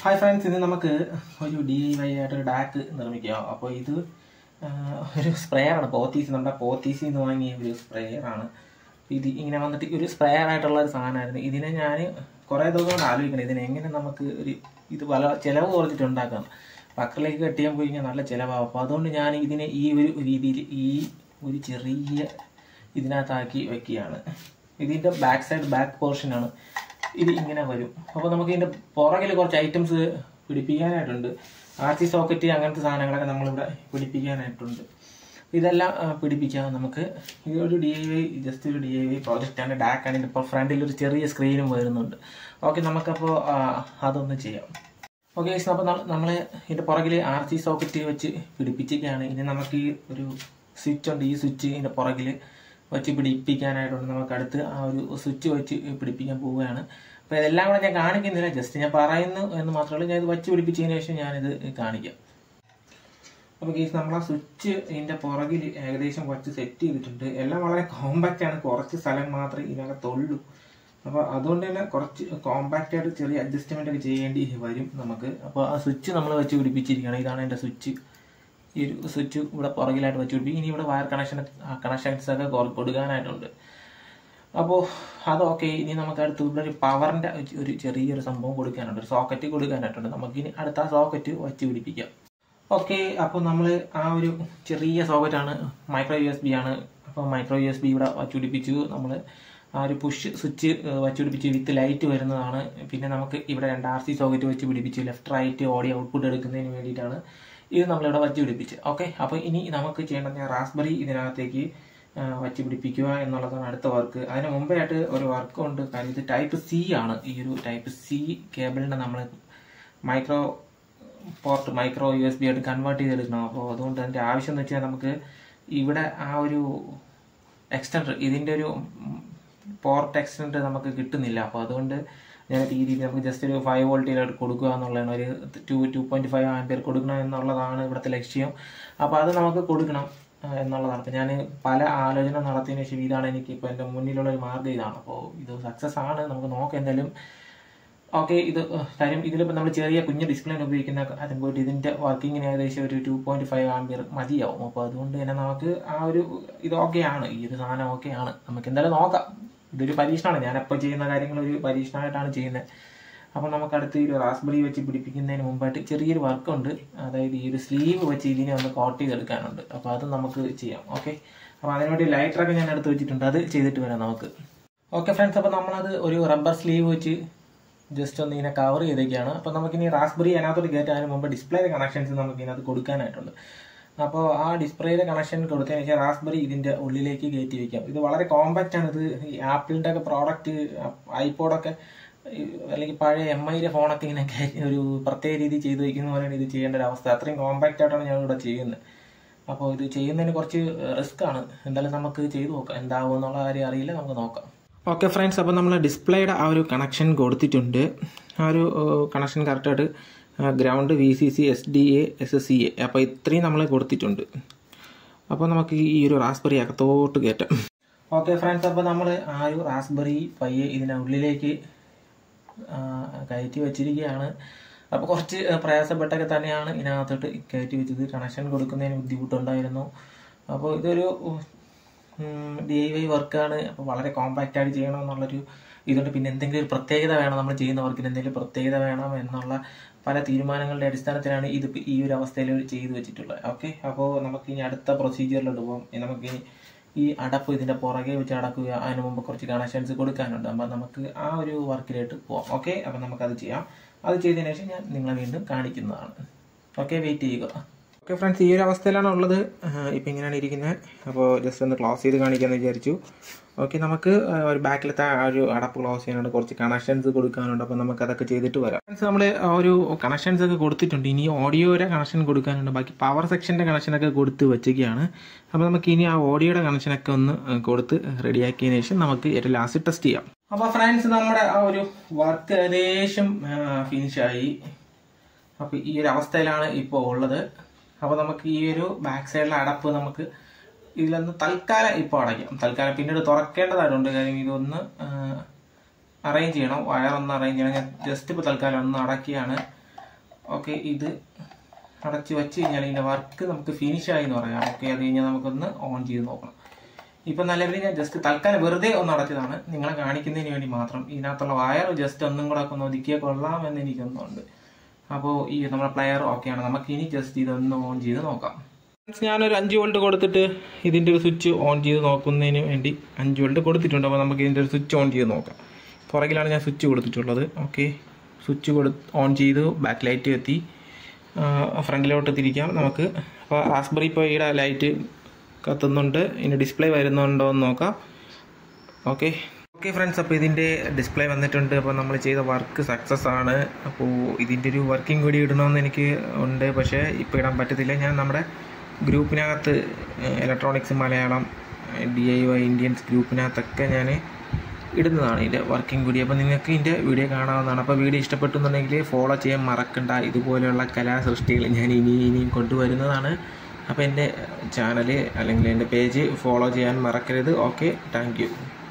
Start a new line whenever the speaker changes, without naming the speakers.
hi friends ഇത് നമുക്ക് ഒരു ഡി ഐ വൈ ആയിട്ടൊരു ഡാക്ക് നിർമ്മിക്കാം അപ്പോൾ ഇത് ആ, ഒരു സ്പ്രേയറാണ് പോത്തീസ് നമ്മുടെ പോത്തീസിൽ നിന്ന് വാങ്ങിയ ഒരു സ്പ്രേയറാണ് ഇത് ഇങ്ങനെ വന്നിട്ട് ഒരു സ്പ്രേയർ ആയിട്ടുള്ള ഒരു സാധനമായിരുന്നു ഇതിനെ ഞാൻ കുറേ ദിവസം കൊണ്ട് ആലോചിക്കണം ഇതിനെ എങ്ങനെ നമുക്ക് ഒരു ഇത് പല ചിലവ് കുറച്ചിട്ട് ഉണ്ടാക്കാം പക്കറിലേക്ക് കെട്ടിയാൽ പോയി കഴിഞ്ഞാൽ നല്ല ചിലവാകും അപ്പോൾ അതുകൊണ്ട് ഞാൻ ഇതിനെ ഈ ഒരു രീതിയിൽ ഈ ഒരു ചെറിയ ഇതിനകത്താക്കി വെക്കുകയാണ് ഇതിൻ്റെ ബാക്ക് സൈഡ് ബാക്ക് പോർഷനാണ് ഇത് ഇങ്ങനെ വരും അപ്പോൾ നമുക്ക് ഇതിൻ്റെ പുറകിൽ കുറച്ച് ഐറ്റംസ് പിടിപ്പിക്കാനായിട്ടുണ്ട് ആർ സി സോക്കറ്റ് അങ്ങനത്തെ സാധനങ്ങളൊക്കെ നമ്മളിവിടെ പിടിപ്പിക്കാനായിട്ടുണ്ട് ഇതെല്ലാം ആ, പിടിപ്പിക്കാം നമുക്ക് ഇതൊരു ഡി ഐ വൈ ജസ്റ്റ് ഒരു ഡി ഐ വൈ പ്രോജക്റ്റാണ് ഡാക്കാണ് ഇതിൻ്റെ ഇപ്പോൾ ഫ്രണ്ടിൽ ഒരു ചെറിയ സ്ക്രീനും വരുന്നുണ്ട് ഓക്കെ നമുക്കപ്പോൾ ആ, അതൊന്ന് ചെയ്യാം ഓക്കെ അപ്പോൾ നമ്മൾ ഇതിൻ്റെ പുറകിൽ ആർ സി സോക്കറ്റ് വെച്ച് പിടിപ്പിച്ചിരിക്കുകയാണ് ഇനി നമുക്ക് ഈ ഒരു സ്വിച്ച് ഉണ്ട് ഈ സ്വിച്ച് ഇതിൻ്റെ പുറകിൽ വെച്ച് പിടിപ്പിക്കാനായിട്ടുണ്ട് നമുക്ക് അടുത്ത് ആ ഒരു സ്വിച്ച് വെച്ച് പിടിപ്പിക്കാൻ പോവുകയാണ് അപ്പോൾ ഇതെല്ലാം കൂടെ ഞാൻ കാണിക്കുന്നില്ല ജസ്റ്റ് ഞാൻ പറയുന്നു എന്ന് മാത്രമല്ല ഞാൻ ഇത് വെച്ച് പിടിപ്പിച്ചതിന് ശേഷം ഞാനിത് കാണിക്കാം അപ്പോൾ കേസ് നമ്മൾ ആ സ്വിച്ച് ഇതിൻ്റെ പുറകിൽ ഏകദേശം കുറച്ച് സെറ്റ് ചെയ്തിട്ടുണ്ട് എല്ലാം വളരെ കോമ്പാക്റ്റ് ആണ് കുറച്ച് സ്ഥലം മാത്രമേ ഇതിനകത്തുള്ളൂ അപ്പോൾ അതുകൊണ്ട് തന്നെ കുറച്ച് കോമ്പാക്റ്റ് ആയിട്ട് ചെറിയ അഡ്ജസ്റ്റ്മെൻ്റ് ഒക്കെ ചെയ്യേണ്ടി വരും നമുക്ക് അപ്പോൾ ആ സ്വിച്ച് നമ്മൾ വെച്ച് പിടിപ്പിച്ചിരിക്കുകയാണ് ഇതാണ് എൻ്റെ സ്വിച്ച് ഈ ഒരു സ്വിച്ച് ഇവിടെ പുറകിലായിട്ട് വെച്ച് പിടിപ്പിക്കും ഇനി ഇവിടെ വയർ കണക്ഷൻ കണക്ഷൻസ് ഒക്കെ കൊ- കൊടുക്കാനായിട്ടുണ്ട് അപ്പോൾ അത് ഓക്കെ ഇനി നമുക്ക് അടുത്ത് ഇവിടെ ഒരു പവറിൻ്റെ ഒരു ചെറിയൊരു സംഭവം കൊടുക്കാനുണ്ട് ഒരു സോക്കറ്റ് കൊടുക്കാനായിട്ടുണ്ട് നമുക്ക് ഇനി അടുത്ത ആ സോക്കറ്റ് വെച്ച് പിടിപ്പിക്കാം ഓക്കെ അപ്പോൾ നമ്മൾ ആ ഒരു ചെറിയ സോക്കറ്റാണ് മൈക്രോ യു എസ് ബി ആണ് അപ്പോൾ മൈക്രോ യു എസ് ബി ഇവിടെ വച്ച് പിടിപ്പിച്ചു നമ്മൾ ആ ഒരു പുഷ് സ്വിച്ച് വച്ച് പിടിപ്പിച്ച് വിത്ത് ലൈറ്റ് വരുന്നതാണ് പിന്നെ നമുക്ക് ഇവിടെ രണ്ട് ആർ സി സോക്കറ്റ് വെച്ച് പിടിപ്പിച്ച് ലെഫ്റ്റ് റൈറ്റ് ഓഡിയോ ഔട്ട്പുട്ട് എടുക്കുന്നതിന് വേണ്ടിയിട്ടാണ് ഇത് നമ്മളിവിടെ വച്ച് പിടിപ്പിച്ച് ഓക്കെ അപ്പോൾ ഇനി നമുക്ക് ചെയ്യേണ്ടത് ഞാൻ റാസ്ബെറി ഇതിനകത്തേക്ക് ആ, വച്ച് പിടിപ്പിക്കുക എന്നുള്ളതാണ് അടുത്ത വർക്ക് അതിന് മുമ്പേ ആയിട്ട് ഒരു വർക്ക് ഉണ്ട് കാര്യം ഇത് ടൈപ്പ് സി ആണ് ഈ ഒരു ടൈപ്പ് സി കേബിളിനെ നമ്മൾ micro port micro U S B ആയിട്ട് കൺവേർട്ട് ചെയ്തെടുക്കണം അപ്പോൾ അതുകൊണ്ട് അതിൻ്റെ ആവശ്യം എന്ന് വെച്ചാൽ നമുക്ക് ഇവിടെ ആ ഒരു എക്സ്റ്റൻഡർ ഇതിൻ്റെ ഒരു പോർട്ട് എക്സ്റ്റൻഡർ നമുക്ക് കിട്ടുന്നില്ല അപ്പോൾ അതുകൊണ്ട് ഞാൻ ഈ രീതിയിൽ നമുക്ക് ജസ്റ്റ് ഒരു ഫൈവ് വോൾട്ടിലായിട്ട് കൊടുക്കുക എന്നുള്ളതാണ് ഒരു two two point five ampere കൊടുക്കണം എന്നുള്ളതാണ് ഇവിടുത്തെ ലക്ഷ്യം അപ്പോൾ അത് നമുക്ക് കൊടുക്കണം ആ, എന്നുള്ളതാണ് അപ്പോൾ ഞാൻ പല ആലോചന നടത്തിയതിനു ശേഷം ഇതാണ് എനിക്ക് ഇപ്പോൾ എൻ്റെ മുന്നിലുള്ള ഒരു മാർഗ്ഗം ഇതാണ് അപ്പോൾ ഇത് സക്സസ് ആണ് നമുക്ക് നോക്കാം എന്തായാലും ഓക്കെ ഇത് ഏഹ്, കാര്യം ഇതിലിപ്പോൾ നമ്മൾ ചെറിയ കുഞ്ഞ് ഡിസ്പ്ലേ ഉപയോഗിക്കുന്ന കാര്യം പോയിട്ട് ഇതിൻ്റെ വർക്കിങ്ങിന് ഏകദേശം ഒരു ടു പോയിന്റ് ഫൈവ് ആംബിയർ മതിയാവും അപ്പോൾ അതുകൊണ്ട് തന്നെ നമുക്ക് ആ ഒരു ഇത് ഓക്കെ ആണ് ഈ ഒരു സാധനം ഓക്കെ ആണ് നമുക്ക് എന്തായാലും നോക്കാം ഇതൊരു പരീക്ഷണമാണ് ഞാൻ എപ്പോൾ ചെയ്യുന്ന കാര്യങ്ങൾ ഒരു പരീക്ഷണമായിട്ടാണ് ചെയ്യുന്നത് അപ്പോൾ നമുക്ക് അടുത്ത് ഈ ഒരു റാസ്ബെറി വെച്ച് പിടിപ്പിക്കുന്നതിന് മുമ്പായിട്ട് ചെറിയൊരു വർക്കുണ്ട് അതായത് ഈ ഒരു സ്ലീവ് വെച്ച് ഇതിനെ ഒന്ന് കോട്ട് ചെയ്തെടുക്കാനുണ്ട് അപ്പോൾ അത് നമുക്ക് ചെയ്യാം ഓക്കെ അപ്പോൾ അതിനുവേണ്ടി ലൈറ്ററൊക്കെ ഞാൻ എടുത്ത് വെച്ചിട്ടുണ്ട് അത് ചെയ്തിട്ട് വരാം നമുക്ക് ഓക്കെ ഫ്രണ്ട്സ് അപ്പോൾ നമ്മളത് ഒരു റബ്ബർ സ്ലീവ് വെച്ച് ജസ്റ്റ് ഒന്ന് ഇങ്ങനെ കവർ ചെയ്തേക്കാണ് അപ്പോൾ നമുക്കിനി റാസ്ബെറി അതിനകത്തോട്ട് കയറ്റാൻ മുമ്പ് ഡിസ്പ്ലേയുടെ കണക്ഷൻസ് നമുക്ക് ഇതിനകത്ത് കൊടുക്കാനായിട്ടുണ്ട് അപ്പോൾ ആ ഡിസ്പ്ലേയുടെ കണക്ഷൻ കൊടുത്തതിന് ശേഷം റാസ്ബെറി ഇതിൻ്റെ ഉള്ളിലേക്ക് കയറ്റി വയ്ക്കാം ഇത് വളരെ കോമ്പാക്റ്റ് ആണ് ഇത് ഈ ആപ്പിളിൻ്റെ ഒക്കെ പ്രോഡക്റ്റ് ഐപോഡൊക്കെ അല്ലെങ്കിൽ പഴയ എം ഐയുടെ ഫോണൊക്കെ ഇങ്ങനെ കയറ്റി ഒരു പ്രത്യേക രീതി ചെയ്ത് വയ്ക്കുന്ന പോലെയാണ് ഇത് ചെയ്യേണ്ട ഒരു അവസ്ഥ അത്രയും കോമ്പാക്റ്റ് ആയിട്ടാണ് ഞാൻ ഇവിടെ ചെയ്യുന്നത് അപ്പോൾ ഇത് ചെയ്യുന്നതിന് കുറച്ച് റിസ്ക് ആണ് എന്തായാലും നമുക്ക് ചെയ്തു നോക്കാം എന്താവും എന്നുള്ള കാര്യം അറിയില്ല നമുക്ക് നോക്കാം ഓക്കെ ഫ്രണ്ട്സ് അപ്പോൾ നമ്മൾ ഡിസ്പ്ലേയുടെ ആ ഒരു കണക്ഷൻ കൊടുത്തിട്ടുണ്ട് ആ ഒരു കണക്ഷൻ കറക്റ്റായിട്ട് ground V C C S D A S S C A അപ്പോൾ ഇത്രയും നമ്മൾ കൊടുത്തിട്ടുണ്ട് അപ്പോൾ നമുക്ക് ഈ ഒരു റാസ്ബെറി അകത്തോട്ട് കയറ്റാം ഓക്കെ ഫ്രണ്ട്സ് അപ്പോൾ നമ്മൾ ആ ഒരു റാസ്ബെറി പയ്യെ ഇതിൻ്റെ ഉള്ളിലേക്ക് ആ, കയറ്റി വെച്ചിരിക്കുകയാണ് അപ്പോൾ കുറച്ച് പ്രയാസപ്പെട്ടൊക്കെ തന്നെയാണ് ഇതിനകത്തോട്ട് കയറ്റി വെച്ചത് കണക്ഷൻ കൊടുക്കുന്നതിന് ബുദ്ധിമുട്ടുണ്ടായിരുന്നു അപ്പോൾ ഇതൊരു ഡി ഐ വൈ വർക്കാണ് അപ്പോൾ വളരെ കോമ്പാക്റ്റ് ആയിട്ട് ചെയ്യണം എന്നുള്ളൊരു ഇതുകൊണ്ട് പിന്നെ എന്തെങ്കിലും ഒരു പ്രത്യേകത വേണം നമ്മൾ ചെയ്യുന്ന വർക്കിന് എന്തെങ്കിലും പ്രത്യേകത വേണം എന്നുള്ള പല തീരുമാനങ്ങളുടെ അടിസ്ഥാനത്തിലാണ് ഇത് ഇപ്പൊ ഈ ഒരു അവസ്ഥയിൽ ചെയ്തു വെച്ചിട്ടുള്ളത് ഓക്കെ അപ്പോൾ നമുക്ക് ഇനി അടുത്ത പ്രൊസീജിയറിലോട്ട് പോകാം ഇനി നമുക്കിനി ഈ അടപ്പ് ഇതിൻ്റെ പുറകെ വെച്ച് അടക്കുക അതിന് മുമ്പ് കുറച്ച് കണക്ഷൻസ് കൊടുക്കാനുണ്ട് അപ്പോൾ നമുക്ക് ആ ഒരു വർക്കിലോട്ട് പോവാം ഓക്കെ അപ്പോൾ നമുക്കത് ചെയ്യാം അത് ചെയ്തതിനു ശേഷം ഞാൻ നിങ്ങളെ വീണ്ടും കാണിക്കുന്നതാണ് ഓക്കെ വെയിറ്റ് ചെയ്യുക ഓക്കെ ഫ്രണ്ട്സ് ഈ ഒരു അവസ്ഥയിലാണ് ഉള്ളത് ഇപ്പം ഇങ്ങനെയാണ് ഇരിക്കുന്നത് അപ്പോൾ ജസ്റ്റ് ഒന്ന് ക്ലോസ് ചെയ്ത് കാണിക്കാമെന്ന് വിചാരിച്ചു ഓക്കെ നമുക്ക് ആ, ഒരു ബാക്കിലത്തെ ആ ഒരു അടപ്പ് ക്ലോസ് ചെയ്യാനുണ്ട് കുറച്ച് കണക്ഷൻസ് കൊടുക്കാനുണ്ട് അപ്പോൾ നമുക്ക് അതൊക്കെ ചെയ്തിട്ട് വരാം ഫ്രണ്ട്സ് നമ്മൾ ഒരു കണക്ഷൻസ് ഒക്കെ കൊടുത്തിട്ടുണ്ട് ഇനി ഓഡിയോയുടെ കണക്ഷൻ കൊടുക്കാനുണ്ട് ബാക്കി പവർ സെക്ഷൻ്റെ കണക്ഷനൊക്കെ കൊടുത്ത് വെച്ചൊക്കെയാണ് അപ്പോൾ നമുക്ക് ഇനി ആ ഓഡിയോയുടെ കണക്ഷനൊക്കെ ഒന്ന് ആ, കൊടുത്ത് റെഡിയാക്കിയതിന് ശേഷം നമുക്ക് ഏറ്റവും ലാസ്റ്റ് ടെസ്റ്റ് ചെയ്യാം അപ്പോൾ ഫ്രണ്ട്സ് നമ്മുടെ ആ ഒരു വർക്ക് ഏകദേശം ഫിനിഷായി അപ്പോൾ ഈ ഒരു അവസ്ഥയിലാണ് ഇപ്പോൾ ഉള്ളത് അപ്പോൾ നമുക്ക് ഈ ഒരു ബാക്ക് സൈഡിലെ അടപ്പ് നമുക്ക് ഇതിലൊന്ന് തൽക്കാലം ഇപ്പോൾ അടയ്ക്കാം തൽക്കാലം പിന്നീട് തുറക്കേണ്ടതായിട്ടുണ്ട് കാര്യം ഇതൊന്ന് അറേഞ്ച് ചെയ്യണം വയർ ഒന്ന് അറേഞ്ച് ചെയ്യണം ഞാൻ ജസ്റ്റ് ഇപ്പോൾ തൽക്കാലം ഒന്ന് അടക്കിയാണ് ഓക്കെ ഇത് അടച്ച് വെച്ച് കഴിഞ്ഞാൽ ഇതിൻ്റെ വർക്ക് നമുക്ക് ഫിനിഷ് ആയി എന്ന് പറയാം ഓക്കെ അത് കഴിഞ്ഞാൽ നമുക്കൊന്ന് ഓൺ ചെയ്ത് നോക്കണം ഇപ്പം നിലവിൽ ഞാൻ ജസ്റ്റ് തൽക്കാലം വെറുതെ ഒന്ന് അടച്ചതാണ് നിങ്ങളെ കാണിക്കുന്നതിന് വേണ്ടി മാത്രം ഇതിനകത്തുള്ള വയർ ജസ്റ്റ് ഒന്നും കൂടെ ഒക്കെ ഒന്ന് ഒതുക്കിയാൽ കൊള്ളാമെന്ന് എനിക്കൊന്നുണ്ട് അപ്പോൾ ഈ നമ്മുടെ പ്ലെയർ ഓക്കെയാണ് നമുക്ക് ഇനി ജസ്റ്റ് ഇതൊന്ന് ഓൺ ചെയ്ത് നോക്കാം ഞാനൊരു അഞ്ച് വോൾട്ട് കൊടുത്തിട്ട് ഇതിൻ്റെ ഒരു സ്വിച്ച് ഓൺ ചെയ്ത് നോക്കുന്നതിന് വേണ്ടി അഞ്ച് വോൾട്ട് കൊടുത്തിട്ടുണ്ട് അപ്പോൾ നമുക്ക് ഇതിൻ്റെ ഒരു സ്വിച്ച് ഓൺ ചെയ്ത് നോക്കാം പുറകിലാണ് ഞാൻ സ്വിച്ച് കൊടുത്തിട്ടുള്ളത് ഓക്കെ സ്വിച്ച് കൊടു ഓൺ ചെയ്തു ബാക്ക് ലൈറ്റ് എത്തി ഫ്രണ്ടിലോട്ട് തിരിക്കാം നമുക്ക് അപ്പോൾ റാസ്ബെറി പൈയുടെ ലൈറ്റ് കത്തുന്നുണ്ട് ഇതിൻ്റെ ഡിസ്പ്ലേ വരുന്നുണ്ടോ എന്ന് നോക്കാം ഓക്കെ ഓക്കെ ഫ്രണ്ട്സ് അപ്പോൾ ഇതിൻ്റെ ഡിസ്പ്ലേ വന്നിട്ടുണ്ട് അപ്പോൾ നമ്മൾ ചെയ്ത വർക്ക് സക്സസ് ആണ് അപ്പോൾ ഇതിൻ്റെ ഒരു വർക്കിംഗ് വീഡിയോ ഇടണമെന്ന് എനിക്ക് ഉണ്ട് പക്ഷേ ഇപ്പോൾ ഇടാൻ പറ്റത്തില്ല ഞാൻ നമ്മുടെ ഗ്രൂപ്പിനകത്ത് electronics Malayalam D I Y Indians ഗ്രൂപ്പിനകത്തൊക്കെ ഞാൻ ഇടുന്നതാണ് ഇതിൻ്റെ വർക്കിംഗ് വീഡിയോ അപ്പോൾ നിങ്ങൾക്ക് ഇതിൻ്റെ വീഡിയോ കാണാവുന്നതാണ് അപ്പോൾ വീഡിയോ ഇഷ്ടപ്പെട്ടെന്നുണ്ടെങ്കിൽ ഫോളോ ചെയ്യാൻ മറക്കണ്ട ഇതുപോലെയുള്ള കലാസൃഷ്ടികൾ ഞാൻ ഇനി ഇനിയും കൊണ്ടുവരുന്നതാണ് അപ്പോൾ എൻ്റെ ചാനൽ അല്ലെങ്കിൽ എൻ്റെ പേജ് ഫോളോ ചെയ്യാൻ മറക്കരുത് ഓക്കെ താങ്ക്